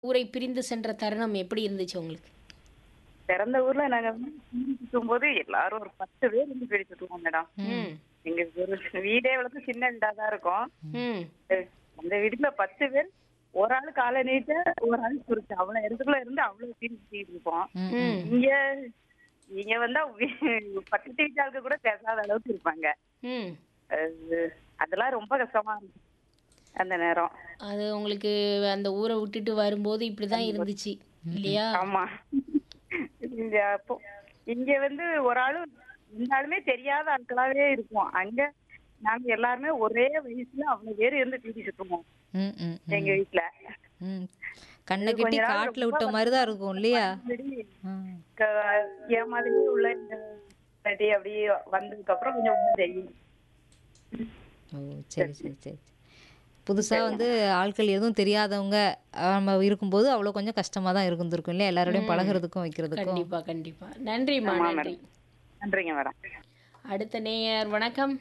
ஊரை பிரிந்து சென்ற தருணம் எப்படி இருந்துச்சு உங்களுக்கு பிறந்த ஊர்ல நாங்க வந்து சுத்தும் போது எல்லாரும் ஒரு பத்து பேர் இருந்து பேடி சுத்துவோம் மேடம் ம் எங்க ஒரு வீடே வந்து சின்ன வீடா தான் இருக்கும் ம் அந்த வீட்டுல பத்து பேர் ஒரு ஆளு காலை நீட்ட ஒரு ஆள் சுருக்கு அவ்வளவு இடத்துக்குள்ள இருந்து அவ்வளவு சீன் சுத்திட்டு இருப்போம் ம் இங்க இங்க வந்தா வீ- பக்கத்து வீட்டாளுக்கு கூட பேசாத அளவுக்கு இருப்பாங்க ம் அது அதெல்லாம் ரொம்ப கஷ்டமா இருந்துச்சு அந்த நேரம் அது உங்களுக்கு அந்த ஊரை விட்டுட்டு வரும்போது இப்படிதான் இருந்துச்சு இல்லையா ஆமா இங்க அப்போ இங்க வந்து ஒரு ஆளு இருந்தாலுமே தெரியாத ஆட்களாவே இருக்கும் அங்க நாங்க எல்லாருமே ஒரே வயசுல அவ்வளவு பேர் இருந்து டிவி சுத்துவோம் ம், ம், ம். எங்க வீட்டுல ம். கண்ணை கட்டி காட்டுல விட்ட மாதிரி தான் இருக்கும் இல்லையா ம். க- என் மாதிரி உள்ள இந்த பாட்டி அப்படியே வந்ததுக்கு அப்புறம் கொஞ்சம் ஒண்ணும் தெரியும் ஓ சரி சரி சரி புதுசா வந்து ஆட்கள் எதுவும் தெரியாதவங்க அஹ், நம்ம இருக்கும்போது அவ்வளோ கொஞ்சம் கஷ்டமா தான் இருந்திருக்கும் இல்லையா எல்லாரோடையும் பழகுறதுக்கும் வைக்கிறதுக்கும் கண்டிப்பா கண்டிப்பா நன்றிம்மா ஆமா நன்றி மேடம் நன்றிங்க மேடம் அடுத்த நேயர் வணக்கம்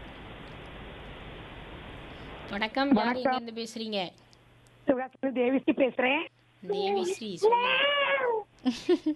வணக்கம் யார் எங்க இருந்து பேசுறீங்க சுகாசினி தேவிஸ்ரீ பேசுறேன் தேவி ஸ்ரீ சொல்லுங்க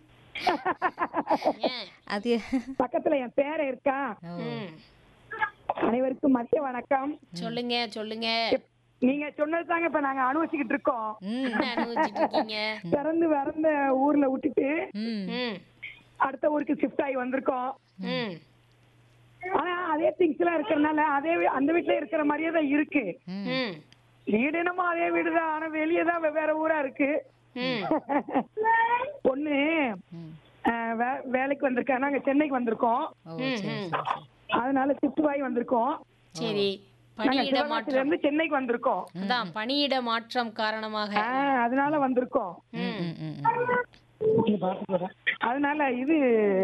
ஏன் அது பக்கத்துல என் பேர இருக்கா ம் அனைவருக்கும் மதிய வணக்கம் சொல்லுங்க சொல்லுங்க நீங்க சொன்னது தாங்க இப்ப நாங்க அனுபவிச்சுக்கிட்டு இருக்கோம் ம் என்ன அனுபவிச்சுட்டு இருக்கீங்க பிறந்து வளர்ந்த ஊர்ல விட்டுட்டு ம் ம் அடுத்த ஊருக்கு ஷிஃப்ட் ஆகி வந்திருக்கோம் ம் ஆனா அதே திங்ஸ் எல்லாம் இருக்கிறதுனால அதே வீ- அந்த வீட்டுல இருக்கிற மாதிரியே தான் இருக்கு ம் வீடு என்னமோ அதே வீடுதான் ஆனா வெளியே தான் வெவ்வேறு ஊரா இருக்கு ம் பொண்ணு அஹ், வே- வேலைக்கு வந்திருக்கா நாங்க சென்னைக்கு வந்திருக்கோம் ஓ சரி சரி சரி அதனால ஷிஃப்ட் ஆகி வந்திருக்கோம் சரி நாங்க பணியிட சிவகாசில மாற்றம் இருந்து சென்னைக்கு வந்திருக்கோம் அதான் பணியிட மாற்றம் காரணமாக ஆஹ் அதனால வந்திருக்கோம் ம், ம், ம். அதனால இது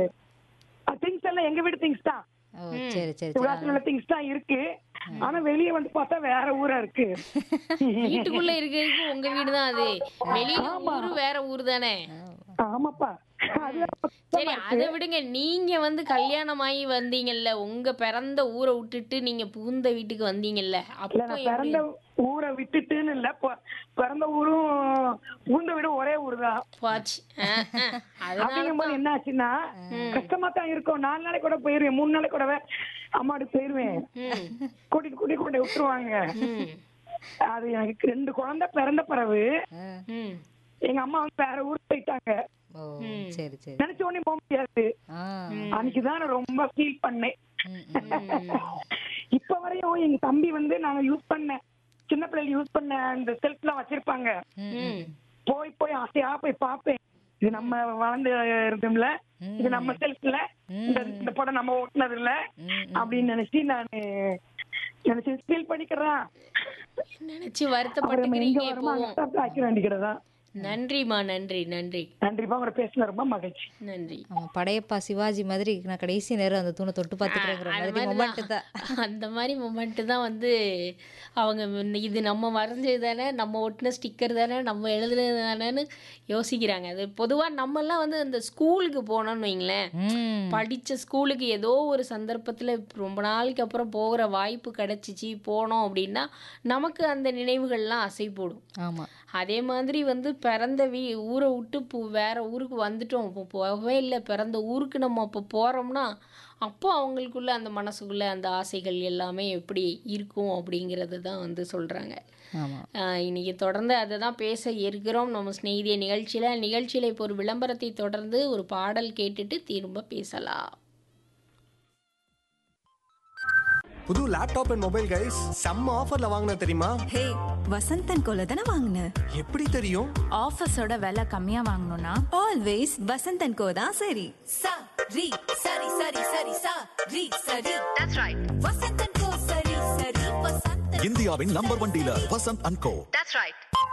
திங்ஸ் எல்லாம் எங்க வீடு திங்ஸ் தான் ஓ சரி சரி சரி சிவகாசில உள்ள திங்ஸ் தான் இருக்கு ஆனா வெளியே வந்து பார்த்தா வேற ஊரா இருக்கு வீட்டுக்குள்ள இருக்கிறதுக்கு உங்க வீடு தான் அது வெளியில ஊரு வேற ஊர் தானே ஆமாப்பா அது சரி அதை விடுங்க நீங்க வந்து கல்யாணம் ஆகி வந்தீங்கல்ல உங்க பிறந்த ஊரை விட்டுட்டு நீங்க புகுந்த வீட்டுக்கு வந்தீங்கல்ல இல்ல அப்போ நான் எப்படி பிறந்த ஊரை விட்டுட்டுன்னு இல்ல பொ- பிறந்த ஊரும் பூந்த வீடும் ஒரே ஊர் தான் போச்சு ஆஹ், ஆஹ். அதனால அப்படிங்கும்போது என்ன ஆச்சுன்னா கஷ்டமா தான் இருக்கும் நாலு நாளைக்கு கூட போயிருவேன் மூணு நாளைக்கு கூட அம்மாடு போயிருவேன் ம், கூட்டிட்டு கூட்டிட்டு கொண்டு விட்டுருவாங்க ம், அது எனக்கு ரெண்டு குழந்தை பிறந்த பிறகு ஆ. ம். எங்க அம்மா வந்து வேற ஊருக்கு போயிட்டாங்க ஓ சரி சரி நினைச்ச உடனே போக முடியாது ஆ அன்னைக்குதான் நான் ரொம்ப ஃபீல் பண்ணேன் ம், ம். இப்ப வரையும் எங்க தம்பி வந்து நாங்க யூஸ் பண்ண சின்ன பிள்ளைகள் யூஸ் பண்ண அந்த செல்ஃப் எல்லாம் வச்சிருப்பாங்க ம். போய் போய் ஆசையா போய் பார்ப்பேன் இது நம்ம வளர்ந்து இருந்தோம்ல இது நம்ம செல்ஃப்ல இந்த இந்த படம் நம்ம ஓட்டுனது இல்ல அப்படின்னு நினைச்சு நானு நினைச்சு ஃபீல் பண்ணிக்கிறேன் நினைச்சு அப்புறம் வருத்தப்பட்டுக்கிறீங்க இங்க வருமா இப்போவும் அங்க ஆக்கிட வேண்டிக்கிறதா நன்றிம்மா நன்றி நன்றி நன்றிப்பா உங்களை பேசுன ரொம்ப மகிழ்ச்சி நன்றி ஆமா படையப்பா சிவாஜி மாதிரி நான் கடைசி நேரம் அந்த தூணை தொட்டு பார்த்துக்கிறேங்கிற அது மாதிரி மாதிரிதான். மொமெண்ட் தான் அந்த மாதிரி மொமெண்ட் தான் வந்து அவங்க முன்ன- இது நம்ம வரைஞ்சது தானே நம்ம ஒட்டின ஸ்டிக்கர் தானே நம்ம எழுதுனது தானேன்னு யோசிக்கிறாங்க அது பொதுவாக நம்மெல்லாம் வந்து அந்த ஸ்கூலுக்கு போனோம்னு வைங்களேன் ம் படித்த ஸ்கூலுக்கு ஏதோ ஒரு சந்தர்ப்பத்தில் ரொம்ப நாளைக்கு அப்புறம் போகிற வாய்ப்பு கிடச்சிச்சு போனோம் அப்படின்னா நமக்கு அந்த நினைவுகள்லாம் அசை போடும் ஆமா அதே மாதிரி வந்து பிறந்த வீ ஊரை விட்டு இப்போ வேற ஊருக்கு வந்துட்டோம் இப்போ போகவே இல்லை பிறந்த ஊருக்கு நம்ம அப்போ போகிறோம்னா அப்போ அவங்களுக்குள்ள அந்த மனசுக்குள்ள அந்த ஆசைகள் எல்லாமே எப்படி இருக்கும் அப்படிங்கிறது தான் வந்து சொல்கிறாங்க ஆமா இன்னைக்கு தொடர்ந்து அதை தான் பேச இருக்கிறோம் நம்ம ஸ்நேகிதிய நிகழ்ச்சியில் நிகழ்ச்சியில் இப்போ ஒரு விளம்பரத்தை தொடர்ந்து ஒரு பாடல் கேட்டுட்டு திரும்ப பேசலாம் புது லேப்டாப் அண்ட் மொபைல் கைஸ் செம்ம ஆஃபர்ல வாங்கின தெரியுமா ஹே வசந்தன் கோல தானே வாங்கின எப்படி தெரியும் ஆஃபீஸோட விலை கம்மியா வாங்கணும்னா ஆல்வேஸ் வசந்தன் கோ தான் சரி சா ரி சரி சரி சரி சா ரி சரி தட்ஸ் ரைட் வசந்தன் கோ சரி சரி வசந்தன் இந்தியாவின் number one dealer Vasanth and Co that's right